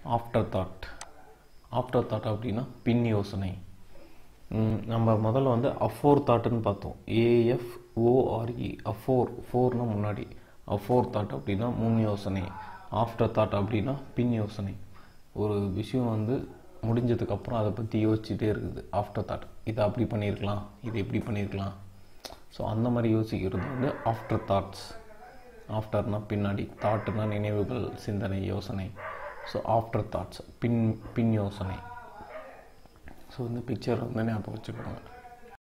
after thought after thought அப்படின்னா பின் யோசனை ம், நம்ம முதல்ல வந்து அஃபோர் தாட்டுன்னு பார்த்தோம் ஏஎஃப் ஓஆர்இ அஃபோர் ஃபோர்னா முன்னாடி அஃபோர் தாட் அப்படின்னா முன் யோசனை ஆஃப்டர் தாட் அப்படின்னா பின் யோசனை ஒரு விஷயம் வந்து முடிஞ்சதுக்கப்புறம் அதை பற்றி யோசிச்சுட்டே இருக்குது ஆஃப்டர் தாட் இதை அப்படி பண்ணியிருக்கலாம் இது இப்படி பண்ணியிருக்கலாம் ஸோ அந்த மாதிரி யோசிக்கிறது வந்து ஆஃப்டர் தாட்ஸ் ஆஃப்டர்னா பின்னாடி தாட்டுனா நினைவுகள் சிந்தனை யோசனை ஸோ ஆஃப்டர் தாட்ஸ் பின் பின் யோசனை ஸோ இந்த பிக்சர் வந்து ஞாபகம் வச்சுக்கோங்க